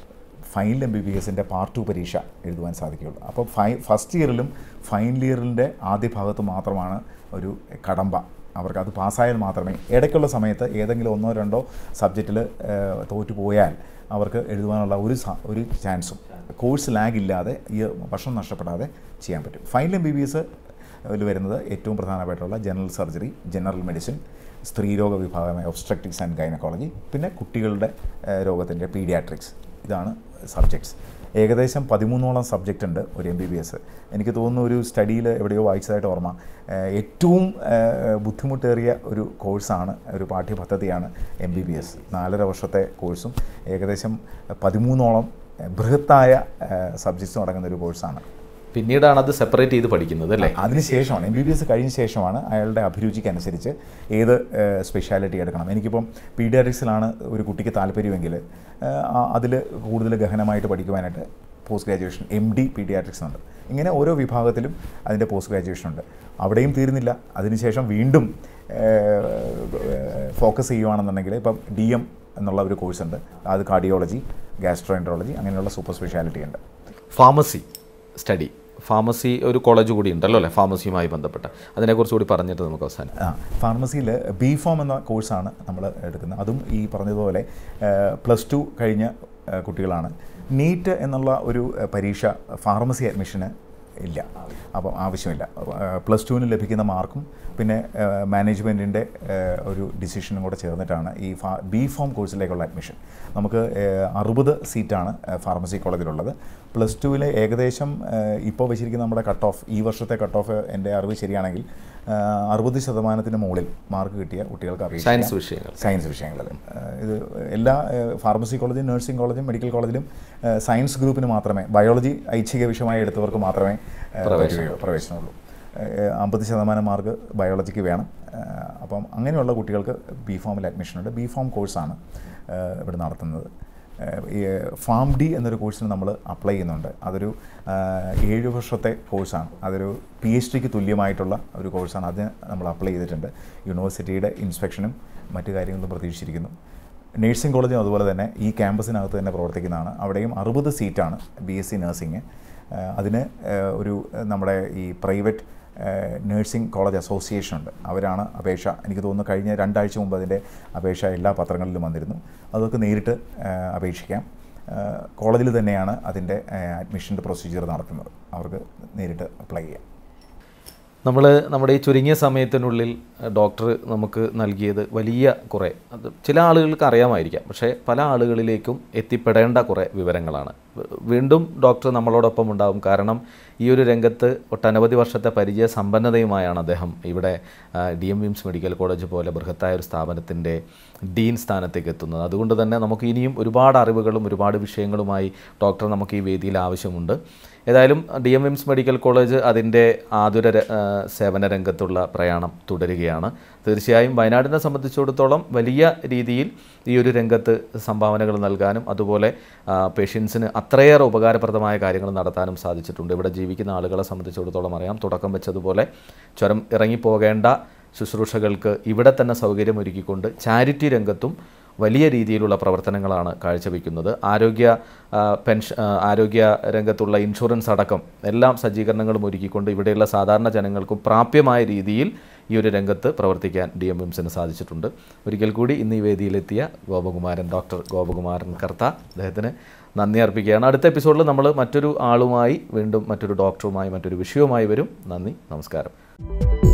ഫൈനൽ എം ബി ബി എസിൻ്റെ പാർട്ട് ടു പരീക്ഷ എഴുതുവാൻ സാധിക്കുകയുള്ളൂ അപ്പോൾ ഫൈ ഫസ്റ്റ് ഇയറിലും ഫൈനൽ ഇയറിൻ്റെ ആദ്യ ഭാഗത്ത് മാത്രമാണ് ഒരു കടമ്പ അവർക്ക് അത് പാസ്സായാൽ മാത്രമേ ഇടയ്ക്കുള്ള സമയത്ത് ഏതെങ്കിലും ഒന്നോ രണ്ടോ സബ്ജക്റ്റിൽ തോറ്റു പോയാൽ അവർക്ക് എഴുതുവാനുള്ള ഒരു സ- ഒരു ചാൻസും കോഴ്സ് ലാഗ് ഇല്ലാതെ ഈ വർഷം നഷ്ടപ്പെടാതെ ചെയ്യാൻ പറ്റും final M B B S ഇതിൽ വരുന്നത് ഏറ്റവും പ്രധാനപ്പെട്ടുള്ള ജനറൽ സർജറി ജനറൽ മെഡിസിൻ സ്ത്രീരോഗ വിഭാഗമായ ഒബ്സ്ട്രക്റ്റിക്സ് ആൻഡ് ഗൈനക്കോളജി പിന്നെ കുട്ടികളുടെ രോഗത്തിൻ്റെ പീഡിയാട്രിക്സ് ഇതാണ് സബ്ജക്ട്സ് ഏകദേശം പതിമൂന്നോളം സബ്ജക്റ്റ് ഉണ്ട് ഒരു എം ബി ബി എസ് എനിക്ക് തോന്നുന്നു ഒരു സ്റ്റഡിയിൽ എവിടെയോ വായിച്ചതായിട്ട് ഓർമ്മ ഏഹ് ഏറ്റവും ഏഹ് ബുദ്ധിമുട്ടേറിയ ഒരു കോഴ്സാണ് ഒരു പാഠ്യപദ്ധതിയാണ് എം ബി ബി എസ് നാലര വർഷത്തെ കോഴ്സും ഏകദേശം പതിമൂന്നോളം ഏഹ് ബൃഹത്തായ സബ്ജക്ട്സും അടങ്ങുന്ന ഒരു കോഴ്സാണ് പിന്നീടാണ് അത് സെപ്പറേറ്റ് ചെയ്ത് പഠിക്കുന്നത് അല്ലേ അതിനുശേഷമാണ് എം ബി ബി എസ് കഴിഞ്ഞ ശേഷമാണ് അയാളുടെ അഭിരുചിക്ക് അനുസരിച്ച് ഏത് സ്പെഷ്യാലിറ്റി എടുക്കണം എനിക്കിപ്പം പീഡിയാട്രിക്സിലാണ് ഒരു കുട്ടിക്ക് താല്പര്യമെങ്കിൽ അതിൽ കൂടുതൽ ഗഹനമായിട്ട് പഠിക്കുവാനായിട്ട് post graduation M D paediatrics ഉണ്ട് ഇങ്ങനെ ഓരോ വിഭാഗത്തിലും അതിൻ്റെ പോസ്റ്റ് ഗ്രാജുവേഷൻ ഉണ്ട് അവിടെയും തീരുന്നില്ല അതിനുശേഷം വീണ്ടും ഫോക്കസ് ചെയ്യുവാണെന്നുണ്ടെങ്കിൽ ഇപ്പം ഡി എം എന്നുള്ള ഒരു കോഴ്സ് ഉണ്ട് അത് കാർഡിയോളജി ഗാസ്ട്രോൻട്രോളജി അങ്ങനെയുള്ള സൂപ്പർ സ്പെഷ്യാലിറ്റി ഉണ്ട് ഫാർമസി സ്റ്റഡി ഫാർമസി ഒരു കോളേജ് കൂടി ഉണ്ടല്ലോ അല്ലേ ഫാർമസിയുമായി ബന്ധപ്പെട്ട് അതിനെക്കുറിച്ച് കൂടി പറഞ്ഞിട്ട് നമുക്ക് അവസാനം ആ ഫാർമസിയിൽ ബി ഫോം എന്ന കോഴ്സാണ് നമ്മൾ എടുക്കുന്നത് അതും ഈ പറഞ്ഞതുപോലെ പ്ലസ് ടു കഴിഞ്ഞ ആ, കുട്ടികളാണ് നീറ്റ് എന്നുള്ള ഒരു ആ, പരീക്ഷ ഫാർമസി അഡ്മിഷന് ഇല്ല അപ്പം ആവശ്യമില്ല പ്ലസ് ടുവിന് ലഭിക്കുന്ന മാർക്കും പിന്നെ മാനേജ്മെൻറ്റിൻ്റെ ഒരു ഡിസിഷനും കൂടെ ചേർന്നിട്ടാണ് ഈ ഫാ ബി ഫോം കോഴ്സിലേക്കുള്ള അഡ്മിഷൻ നമുക്ക് അറുപത് സീറ്റാണ് ഫാർമസി കോളേജിലുള്ളത് പ്ലസ് ടുവിൽ ഏകദേശം ഇപ്പോൾ വെച്ചിരിക്കുന്ന നമ്മുടെ കട്ട് ഓഫ് ഈ വർഷത്തെ കട്ട് ഓഫ് എൻ്റെ അറിവ് ശരിയാണെങ്കിൽ അറുപത് ശതമാനത്തിന് മുകളിൽ മാർക്ക് കിട്ടിയ കുട്ടികൾക്ക് അപേക്ഷിക്കാം സയൻസ് വിഷയങ്ങൾ സയൻസ് വിഷയങ്ങളിൽ ഏഹ് ഇത് എല്ലാ ഏഹ് ഫാർമസി കോളേജും നഴ്സിംഗ് കോളേജും മെഡിക്കൽ കോളേജിലും ഏഹ് സയൻസ് ഗ്രൂപ്പിന് മാത്രമേ ബയോളജി ഐച്ഛിക വിഷയമായി എടുത്തവർക്ക് മാത്രമേ ഏഹ് പറ്റുകയുള്ളൂ, പ്രവേശനമുള്ളൂ ഏഹ് അമ്പത് ശതമാനം മാർക്ക് ബയോളജിക്ക് വേണം ഏഹ് അപ്പം അങ്ങനെയുള്ള കുട്ടികൾക്ക് ബി ഫോമിൽ അഡ്മിഷൻ ഉണ്ട് ബി ഫോം കോഴ്സാണ് ഏഹ് ഇവിടെ നടത്തുന്നത് ഫാം ഡി എന്നൊരു കോഴ്സിന് നമ്മൾ അപ്ലൈ ചെയ്യുന്നുണ്ട് അതൊരു ഏഹ്, ഏഴ് വർഷത്തെ കോഴ്സാണ് അതൊരു പി എച്ച് ഡിക്ക് തുല്യമായിട്ടുള്ള ഒരു കോഴ്സാണ് അതിന് നമ്മൾ അപ്ലൈ ചെയ്തിട്ടുണ്ട് യൂണിവേഴ്സിറ്റിയുടെ ഇൻസ്പെക്ഷനും മറ്റു കാര്യങ്ങളും പ്രതീക്ഷിച്ചിരിക്കുന്നു നേഴ്സിംഗ് കോളേജും അതുപോലെ തന്നെ ഈ ക്യാമ്പസിനകത്ത് തന്നെ പ്രവർത്തിക്കുന്നതാണ് അവിടെയും അറുപത് സീറ്റാണ് ബി എസ് സി നഴ്സിംഗ് അതിന് ഏഹ്, ഒരു ഏഹ്, നമ്മുടെ ഈ പ്രൈവറ്റ് നേഴ്സിംഗ് കോളേജ് അസോസിയേഷൻ ഉണ്ട് അവരാണ് അപേക്ഷ എനിക്ക് തോന്നുന്നു കഴിഞ്ഞ രണ്ടാഴ്ച മുമ്പ് അതിൻ്റെ അപേക്ഷ എല്ലാ പത്രങ്ങളിലും വന്നിരുന്നു അതൊക്കെ നേരിട്ട് ഏഹ്, അപേക്ഷിക്കാം ഏഹ്, കോളേജിൽ തന്നെയാണ് അതിൻ്റെ അഡ്മിഷൻ്റെ പ്രൊസീജിയർ നടത്തുന്നത് അവർക്ക് നേരിട്ട് അപ്ലൈ ചെയ്യാം നമ്മൾ നമ്മുടെ ഈ ചുരുങ്ങിയ സമയത്തിനുള്ളിൽ അഹ്, ഡോക്ടർ നമുക്ക് നൽകിയത് വലിയ കുറേ അത് ചില ആളുകൾക്ക് അറിയാമായിരിക്കാം പക്ഷേ പല ആളുകളിലേക്കും എത്തിപ്പെടേണ്ട കുറേ വിവരങ്ങളാണ് വ- വീണ്ടും ഡോക്ടർ നമ്മളോടൊപ്പം ഉണ്ടാവും കാരണം ഈ ഒരു രംഗത്ത് ഒട്ടനവധി വർഷത്തെ പരിചയ സമ്പന്നതയുമായാണ് അദ്ദേഹം ഇവിടെ ഡി എം വിംസ് മെഡിക്കൽ കോളേജ് പോലെ ബൃഹത്തായ ഒരു സ്ഥാപനത്തിൻ്റെ ഡീൻ സ്ഥാനത്തേക്ക് എത്തുന്നത് അതുകൊണ്ട് തന്നെ നമുക്ക് ഇനിയും ഒരുപാട് അറിവുകളും ഒരുപാട് വിഷയങ്ങളുമായി ഡോക്ടർ നമുക്ക് ഈ വേദിയിൽ ആവശ്യമുണ്ട് ഏതായാലും ഡി എം എംസ് മെഡിക്കൽ കോളേജ് അതിൻ്റെ ആതുര ര- ആ, സേവന രംഗത്തുള്ള പ്രയാണം തുടരുകയാണ് തീർച്ചയായും വയനാടിനെ സംബന്ധിച്ചിടത്തോളം വലിയ രീതിയിൽ ഈ ഒരു രംഗത്ത് സംഭാവനകൾ നൽകാനും അതുപോലെ പേഷ്യൻസിന് അത്രയേറെ ഉപകാരപ്രദമായ കാര്യങ്ങൾ നടത്താനും സാധിച്ചിട്ടുണ്ട് ഇവിടെ ജീവിക്കുന്ന ആളുകളെ സംബന്ധിച്ചിടത്തോളം അറിയാം തുടക്കം വെച്ചതുപോലെ ചുരം ഇറങ്ങിപ്പോകേണ്ട ശുശ്രൂഷകൾക്ക് ഇവിടെ തന്നെ സൗകര്യമൊരുക്കിക്കൊണ്ട് ചാരിറ്റി രംഗത്തും വലിയ രീതിയിലുള്ള പ്രവർത്തനങ്ങളാണ് കാഴ്ചവെക്കുന്നത് ആരോഗ്യ ആ, പെൻഷ ആ, ആരോഗ്യ രംഗത്തുള്ള ഇൻഷുറൻസ് അടക്കം എല്ലാം സജ്ജീകരണങ്ങളും ഒരുക്കിക്കൊണ്ട് ഇവിടെയുള്ള സാധാരണ ജനങ്ങൾക്കും പ്രാപ്യമായ രീതിയിൽ ഈ ഒരു രംഗത്ത് പ്രവർത്തിക്കാൻ ഡി എം എംസിന് സാധിച്ചിട്ടുണ്ട് ഒരിക്കൽ കൂടി ഇന്ന് ഈ വേദിയിലെത്തിയ ഗോപകുമാരൻ ഡോക്ടർ ഗോപകുമാരൻ കർത്ത അദ്ദേഹത്തിന് നന്ദി അർപ്പിക്കുകയാണ് അടുത്ത എപ്പിസോഡിൽ നമ്മൾ മറ്റൊരു ആളുമായി വീണ്ടും മറ്റൊരു ഡോക്ടറുമായി മറ്റൊരു വിഷയവുമായി വരും നന്ദി നമസ്കാരം